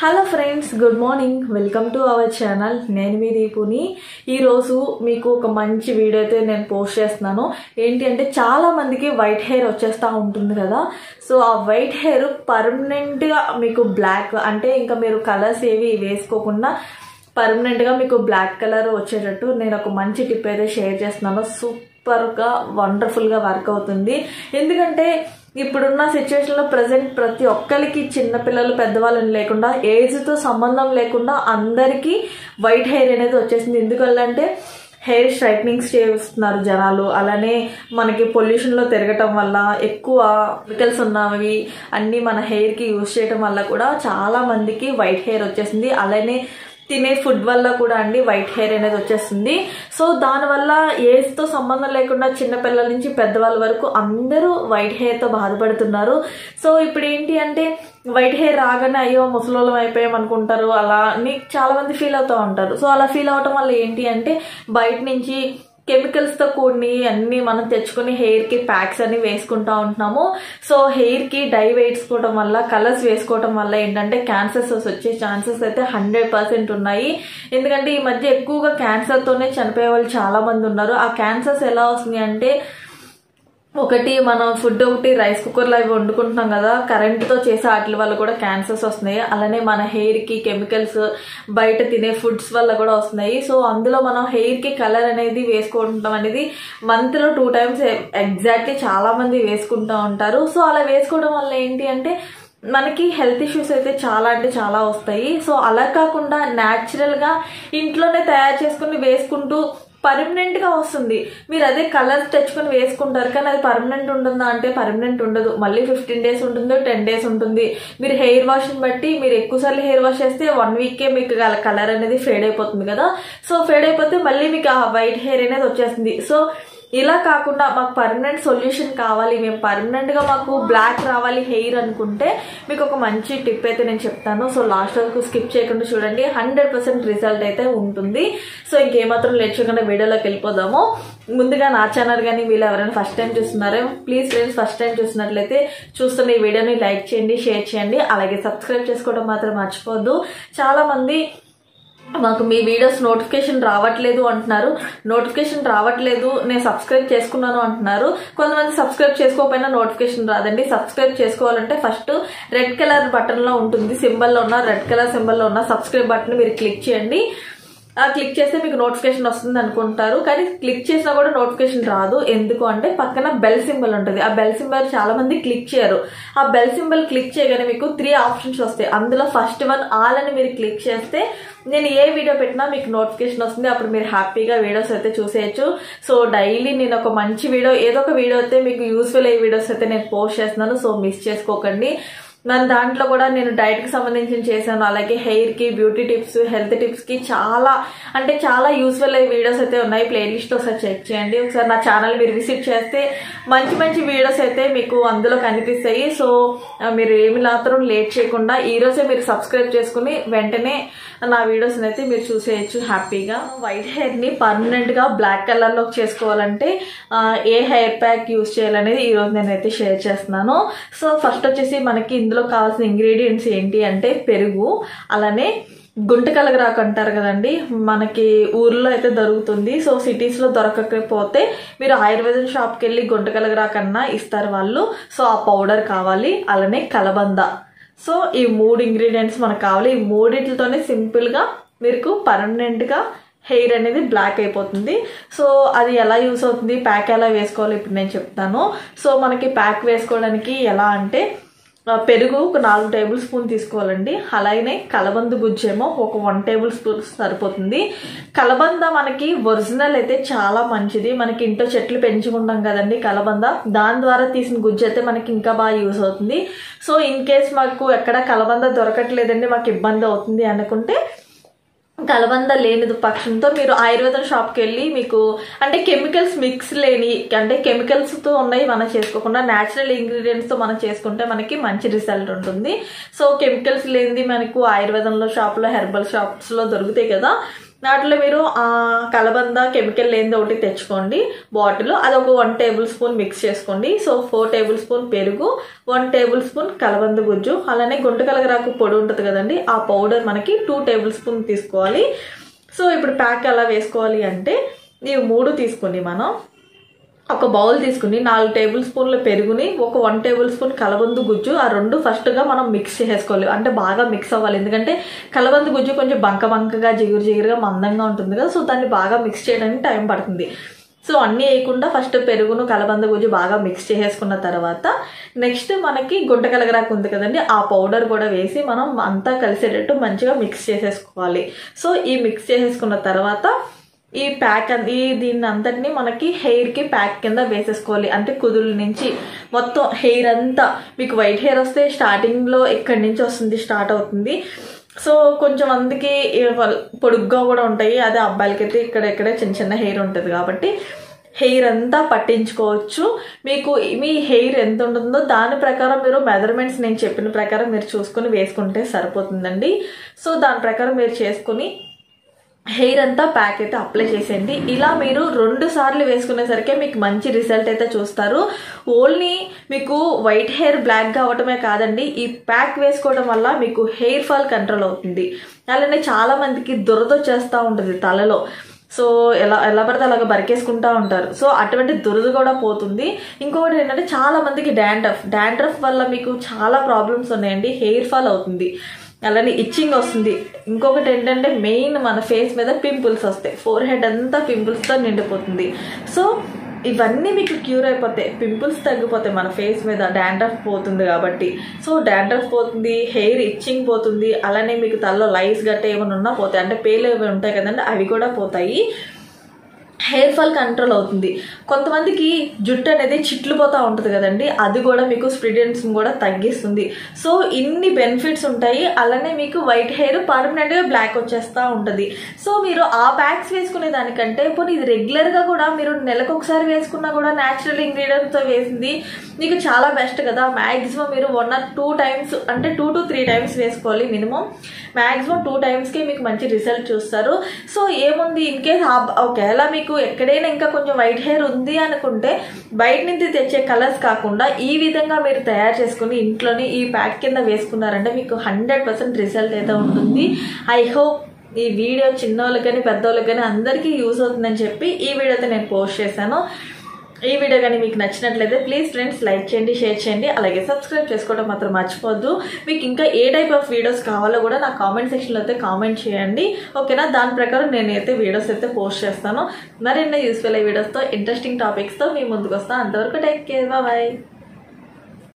hello friends good morning welcome to our channel నేను మీ దీపుని ఈరోజు మీకు ఒక మంచి వీడియో అయితే నేను పోస్ట్ చేస్తున్నాను ఏంటి అంటే చాలా మందికి వైట్ హెయిర్ వచ్చేస్తూ ఉంటుంది కదా సో ఆ వైట్ హెయిర్ పర్మనెంట్గా మీకు బ్లాక్ అంటే ఇంకా మీరు కలర్స్ ఏవి వేసుకోకుండా పర్మనెంట్గా మీకు బ్లాక్ కలర్ వచ్చేటట్టు నేను ఒక మంచి టిప్ అయితే షేర్ చేస్తున్నాను సూపర్గా వండర్ఫుల్గా వర్క్ అవుతుంది ఎందుకంటే ఇప్పుడున్న సిచ్యువేషన్లో ప్రజెంట్ ప్రతి ఒక్కరికి చిన్నపిల్లలు పెద్దవాళ్ళని లేకుండా ఏజ్తో సంబంధం లేకుండా అందరికీ వైట్ హెయిర్ అనేది వచ్చేసింది ఎందుకంటే హెయిర్ స్ట్రైట్నింగ్స్ చేస్తున్నారు జనాలు అలానే మనకి పొల్యూషన్లో తిరగటం వల్ల ఎక్కువ కెమికల్స్ ఉన్నవి అన్నీ మన హెయిర్కి యూజ్ చేయడం వల్ల కూడా చాలా మందికి వైట్ హెయిర్ వచ్చేసింది అలానే తినే ఫుడ్ వల్ల కూడా అండి వైట్ హెయిర్ అనేది వచ్చేస్తుంది సో దానివల్ల ఏజ్తో సంబంధం లేకుండా చిన్నపిల్లల నుంచి పెద్దవాళ్ళ వరకు అందరూ వైట్ హెయిర్తో బాధపడుతున్నారు సో ఇప్పుడు ఏంటి అంటే వైట్ హెయిర్ రాగానే అయ్యో ముసలోళ్ళం అయిపోయాం అనుకుంటారు అలా అని చాలా మంది ఫీల్ అవుతూ ఉంటారు సో అలా ఫీల్ అవటం వల్ల ఏంటి అంటే బయట నుంచి కెమికల్స్తో కూడిని అన్ని మనం తెచ్చుకొని హెయిర్కి ప్యాక్స్ అని వేసుకుంటా ఉంటున్నాము సో హెయిర్కి డై వేసుకోవడం వల్ల కలర్స్ వేసుకోవడం వల్ల ఏంటంటే క్యాన్సర్స్ వచ్చే ఛాన్సెస్ అయితే హండ్రెడ్ పర్సెంట్ ఉన్నాయి ఎందుకంటే ఈ మధ్య ఎక్కువగా క్యాన్సర్తోనే చనిపోయే వాళ్ళు చాలా మంది ఉన్నారు ఆ క్యాన్సర్స్ ఎలా వస్తుంది అంటే ఒకటి మనం ఫుడ్ ఒకటి రైస్ కుక్కర్లో అవి వండుకుంటున్నాం కదా కరెంట్తో చేసే వాటి వల్ల కూడా క్యాన్సర్స్ వస్తున్నాయి అలానే మన హెయిర్కి కెమికల్స్ బయట తినే ఫుడ్స్ వల్ల కూడా వస్తున్నాయి సో అందులో మనం హెయిర్కి కలర్ అనేది వేసుకుంటాం అనేది మంత్లో టూ టైమ్స్ ఎగ్జాక్ట్లీ చాలా మంది వేసుకుంటూ ఉంటారు సో అలా వేసుకోవడం వల్ల ఏంటి అంటే మనకి హెల్త్ ఇష్యూస్ అయితే చాలా అంటే చాలా వస్తాయి సో అలా కాకుండా న్యాచురల్గా ఇంట్లోనే తయారు చేసుకుని వేసుకుంటూ పర్మనెంట్ గా వస్తుంది మీరు అదే కలర్స్ తెచ్చుకొని వేసుకుంటారు కానీ అది పర్మనెంట్ ఉంటుందా అంటే పర్మనెంట్ ఉండదు మళ్ళీ ఫిఫ్టీన్ డేస్ ఉంటుంది టెన్ డేస్ ఉంటుంది మీరు హెయిర్ వాష్ బట్టి మీరు ఎక్కువసార్లు హెయిర్ వాష్ చేస్తే వన్ వీకే మీకు కలర్ అనేది ఫేడ్ అయిపోతుంది కదా సో ఫేడ్ అయిపోతే మళ్ళీ మీకు ఆ వైట్ హెయిర్ అనేది వచ్చేస్తుంది సో ఇలా కాకుండా మాకు పర్మనెంట్ సొల్యూషన్ కావాలి మేము పర్మనెంట్గా మాకు బ్లాక్ రావాలి హెయిర్ అనుకుంటే మీకు ఒక మంచి టిప్ అయితే నేను చెప్తాను సో లాస్ట్ వరకు స్కిప్ చేయకుండా చూడండి హండ్రెడ్ పర్సెంట్ రిజల్ట్ అయితే ఉంటుంది సో ఇంకేమాత్రం లేచకుండా వీడియోలోకి వెళ్ళిపోదాము ముందుగా నా ఛానల్ కానీ వీళ్ళు ఎవరైనా ఫస్ట్ టైం చూస్తున్నారో ప్లీజ్ ఫ్రెండ్స్ ఫస్ట్ టైం చూసినట్లయితే చూస్తున్న ఈ వీడియోని లైక్ చేయండి షేర్ చేయండి అలాగే సబ్స్క్రైబ్ చేసుకోవడం మాత్రం మర్చిపోద్దు చాలా మంది మాకు మీ వీడియోస్ నోటిఫికేషన్ రావట్లేదు అంటున్నారు నోటిఫికేషన్ రావట్లేదు నేను సబ్స్క్రైబ్ చేసుకున్నాను అంటున్నారు కొంతమంది సబ్స్క్రైబ్ చేసుకోకపోయినా నోటిఫికేషన్ రాదండి సబ్స్క్రైబ్ చేసుకోవాలంటే ఫస్ట్ రెడ్ కలర్ బటన్లో ఉంటుంది సింబల్లో ఉన్న రెడ్ కలర్ సింబల్లో ఉన్న సబ్స్క్రైబ్ బటన్ మీరు క్లిక్ చేయండి ఆ క్లిక్ చేస్తే మీకు నోటిఫికేషన్ వస్తుంది అనుకుంటారు కానీ క్లిక్ చేసినా కూడా నోటిఫికేషన్ రాదు ఎందుకు అంటే పక్కన బెల్ సింబల్ ఉంటుంది ఆ బెల్ సింబల్ చాలా మంది క్లిక్ చేయరు ఆ బెల్ సింబల్ క్లిక్ చేయగానే మీకు త్రీ ఆప్షన్స్ వస్తాయి అందులో ఫస్ట్ వన్ ఆల్ అని మీరు క్లిక్ చేస్తే నేను ఏ వీడియో పెట్టినా మీకు నోటిఫికేషన్ వస్తుంది అప్పుడు మీరు హ్యాపీగా వీడియోస్ అయితే చూసేయచ్చు సో డైలీ నేను ఒక మంచి వీడియో ఏదో ఒక వీడియో అయితే మీకు యూస్ఫుల్ అయ్యే వీడియోస్ అయితే నేను పోస్ట్ చేస్తున్నాను సో మిస్ చేసుకోకండి నన్ను దాంట్లో కూడా నేను డైట్కి సంబంధించి చేశాను అలాగే హెయిర్కి బ్యూటీ టిప్స్ హెల్త్ టిప్స్కి చాలా అంటే చాలా యూస్ఫుల్ అయ్యే వీడియోస్ అయితే ఉన్నాయి ప్లేలిస్ట్లో ఒకసారి చెక్ చేయండి ఒకసారి నా ఛానల్ మీరు విజిట్ చేస్తే మంచి మంచి వీడియోస్ అయితే మీకు అందులో కనిపిస్తాయి సో మీరు ఏమి మాత్రం లేట్ చేయకుండా ఈరోజే మీరు సబ్స్క్రైబ్ చేసుకుని వెంటనే నా వీడియోస్ అయితే మీరు చూసేయచ్చు హ్యాపీగా వైట్ హెయిర్ని పర్మనెంట్గా బ్లాక్ కలర్లోకి చేసుకోవాలంటే ఏ హెయిర్ ప్యాక్ యూస్ చేయాలనేది ఈరోజు నేనైతే షేర్ చేస్తున్నాను సో ఫస్ట్ వచ్చేసి మనకి ఇందులో కావాల్సిన ఇంగ్రీడియంట్స్ ఏంటి అంటే పెరుగు అలానే గుంట కలగరాకు అంటారు కదండి మనకి ఊర్లో అయితే దొరుకుతుంది సో సిటీస్లో దొరకకపోతే మీరు ఆయుర్వేదం షాప్కి వెళ్ళి గుంట కలగరాకన్నా ఇస్తారు వాళ్ళు సో ఆ పౌడర్ కావాలి అలానే కలబంద సో ఈ మూడు ఇంగ్రీడియంట్స్ మనకు కావాలి ఈ మూడింటితోనే సింపుల్గా మీకు పర్మనెంట్గా హెయిర్ అనేది బ్లాక్ అయిపోతుంది సో అది ఎలా యూస్ అవుతుంది ప్యాక్ ఎలా వేసుకోవాలి ఇప్పుడు నేను చెప్తాను సో మనకి ప్యాక్ వేసుకోవడానికి ఎలా అంటే పెరుగు ఒక నాలుగు టేబుల్ స్పూన్ తీసుకోవాలండి అలాగే కలబంద గుజ్జేమో ఒక వన్ టేబుల్ స్పూన్ సరిపోతుంది కలబంద మనకి ఒరిజినల్ అయితే చాలా మంచిది మనకి ఇంట్లో చెట్లు పెంచుకుంటాం కదండి కలబంద దాని ద్వారా తీసిన గుజ్జు అయితే మనకి ఇంకా బాగా యూస్ అవుతుంది సో ఇన్ కేస్ మాకు ఎక్కడ కలబంద దొరకట్లేదండి మాకు ఇబ్బంది అవుతుంది అనుకుంటే కలబంద లేని పక్షంతో మీరు ఆయుర్వేదం షాప్కి వెళ్ళి మీకు అంటే కెమికల్స్ మిక్స్ లేని అంటే కెమికల్స్తో ఉన్నాయి మనం చేసుకోకుండా న్యాచురల్ ఇంగ్రీడియంట్స్తో మనం చేసుకుంటే మనకి మంచి రిజల్ట్ ఉంటుంది సో కెమికల్స్ లేనిది మనకు ఆయుర్వేదంలో షాప్లో హెర్బల్ షాప్స్లో దొరుకుతాయి కదా దాంట్లో మీరు ఆ కలబంద కెమికల్ లేనిది ఒకటి తెచ్చుకోండి బాటిల్ అది ఒక వన్ టేబుల్ స్పూన్ మిక్స్ చేసుకోండి సో ఫోర్ టేబుల్ స్పూన్ పెరుగు వన్ టేబుల్ స్పూన్ కలబంద గుజ్జు అలానే గుంట కలగరాకు పొడి ఉంటుంది కదండి ఆ పౌడర్ మనకి టూ టేబుల్ స్పూన్ తీసుకోవాలి సో ఇప్పుడు ప్యాక్ ఎలా వేసుకోవాలి అంటే ఇవి మూడు తీసుకుని మనం ఒక బౌల్ తీసుకుని నాలుగు టేబుల్ స్పూన్ల పెరుగుని ఒక వన్ టేబుల్ స్పూన్ కలబందు గుజ్జు ఆ రెండు ఫస్ట్గా మనం మిక్స్ చేసుకోవాలి అంటే బాగా మిక్స్ అవ్వాలి ఎందుకంటే కలబందు గుజ్జు కొంచెం బంక బంకగా జిగురు జిగురుగా మందంగా ఉంటుంది కదా సో దాన్ని బాగా మిక్స్ చేయడానికి టైం పడుతుంది సో అన్నీ వేయకుండా ఫస్ట్ పెరుగును కలబంద గుజ్జు బాగా మిక్స్ చేసేసుకున్న తర్వాత నెక్స్ట్ మనకి గుంట కలగరాకు ఉంది కదండి ఆ పౌడర్ కూడా వేసి మనం అంతా కలిసేటట్టు మంచిగా మిక్స్ చేసేసుకోవాలి సో ఈ మిక్స్ చేసేసుకున్న తర్వాత ఈ ప్యాక్ అన్- ఈ దీన్ని అంతటిని మనకి హెయిర్కి ప్యాక్ కింద వేసేసుకోవాలి అంటే కుదుల నుంచి మొత్తం హెయిర్ అంతా మీకు వైట్ హెయిర్ వస్తే స్టార్టింగ్లో ఇక్కడి నుంచి వస్తుంది స్టార్ట్ అవుతుంది సో కొంచెం మందికి ఈ వల్- పొడుగ్గా కూడా ఉంటాయి అదే అబ్బాయిలకైతే ఇక్కడ ఇక్కడ చిన్న చిన్న హెయిర్ ఉంటుంది కాబట్టి హెయిర్ అంతా పట్టించుకోవచ్చు మీకు మీ హెయిర్ ఎంత ఉంటుందో దాని ప్రకారం మీరు మెజర్మెంట్స్ నేను చెప్పిన ప్రకారం మీరు చూసుకొని వేసుకుంటే సరిపోతుందండి సో దాని ప్రకారం మీరు చేసుకొని హెయిర్ అంతా ప్యాక్ అయితే అప్లై చేసేయండి ఇలా మీరు రెండు సార్లు వేసుకునేసరికి మీకు మంచి రిజల్ట్ అయితే చూస్తారు ఓన్లీ మీకు వైట్ హెయిర్ బ్లాక్ కావటమే కాదండి ఈ ప్యాక్ వేసుకోవడం వల్ల మీకు హెయిర్ ఫాల్ కంట్రోల్ అవుతుంది అలానే చాలా మందికి దురద వచ్చేస్తూ ఉంటుంది తలలో సో ఎలా ఎలా పడితే అలాగ బరికేసుకుంటా ఉంటారు సో అటువంటి దురద కూడా పోతుంది ఇంకొకటి ఏంటంటే చాలా మందికి డాండ్రఫ్ డాండ్రఫ్ వల్ల మీకు చాలా ప్రాబ్లమ్స్ ఉన్నాయండి హెయిర్ ఫాల్ అవుతుంది అలానే ఇచ్చింగ్ వస్తుంది ఇంకొకటి ఏంటంటే మెయిన్ మన ఫేస్ మీద పింపుల్స్ వస్తాయి ఫోర్ హెడ్ అంతా పింపుల్స్తో నిండిపోతుంది సో ఇవన్నీ మీకు క్యూర్ అయిపోతాయి పింపుల్స్ తగ్గిపోతాయి మన ఫేస్ మీద డాండ్రఫ్ పోతుంది కాబట్టి సో డాండ్రఫ్ పోతుంది హెయిర్ ఇచ్చింగ్ పోతుంది అలానే మీకు తలలో లైస్ గట్ట ఏమైనా ఉన్నా పోతాయి అంటే పేలు ఏమైనా ఉంటాయి కదండి అవి కూడా పోతాయి హెయిర్ ఫాల్ కంట్రోల్ అవుతుంది కొంతమందికి జుట్టు అనేది చిట్లు పోతా ఉంటుంది కదండి అది కూడా మీకు స్ప్రిడెన్స్ కూడా తగ్గిస్తుంది సో ఇన్ని బెనిఫిట్స్ ఉంటాయి అలానే మీకు వైట్ హెయిర్ పర్మనెంట్గా బ్లాక్ వచ్చేస్తూ ఉంటుంది సో మీరు ఆ ప్యాక్స్ వేసుకునే దానికంటే ఇప్పుడు ఇది రెగ్యులర్గా కూడా మీరు నెలకు ఒకసారి వేసుకున్నా కూడా న్యాచురల్ ఇంగ్రీడియంట్స్తో వేసింది మీకు చాలా బెస్ట్ కదా మ్యాక్సిమం మీరు వన్ ఆర్ టూ టైమ్స్ అంటే టూ టు త్రీ టైమ్స్ వేసుకోవాలి మినిమం మ్యాక్సిమం టూ టైమ్స్కి మీకు మంచి రిజల్ట్ చూస్తారు సో ఏముంది ఇన్ కేస్ ఒకవేళ మీకు ఎక్కడైనా ఇంకా కొంచెం వైట్ హెయిర్ ఉంది అనుకుంటే బయట నుంచి తెచ్చే కలర్స్ కాకుండా ఈ విధంగా మీరు తయారు చేసుకుని ఇంట్లోని ఈ ప్యాక్ కింద వేసుకున్నారంటే మీకు హండ్రెడ్ పర్సెంట్ రిజల్ట్ అయితే ఉంటుంది ఐ హోప్ ఈ వీడియో చిన్నోళ్ళకి కానీ పెద్దోళ్ళకి కానీ అందరికీ యూస్ అవుతుందని చెప్పి ఈ వీడియో అయితే నేను పోస్ట్ చేశాను ఈ వీడియో కానీ మీకు నచ్చినట్లయితే ప్లీజ్ ఫ్రెండ్స్ లైక్ చేయండి షేర్ చేయండి అలాగే సబ్స్క్రైబ్ చేసుకోవడం మాత్రం మర్చిపోద్దు మీకు ఇంకా ఏ టైప్ ఆఫ్ వీడియోస్ కావాలో కూడా నా కామెంట్ సెక్షన్లో అయితే కామెంట్ చేయండి ఓకేనా దాని ప్రకారం నేనైతే వీడియోస్ అయితే పోస్ట్ చేస్తాను మరిన్ని యూస్ఫుల్ అయ్యే వీడియోస్తో ఇంట్రెస్టింగ్ టాపిక్స్తో మీ ముందుకు వస్తాను అంతవరకు టేక్ కేర్ బాయ్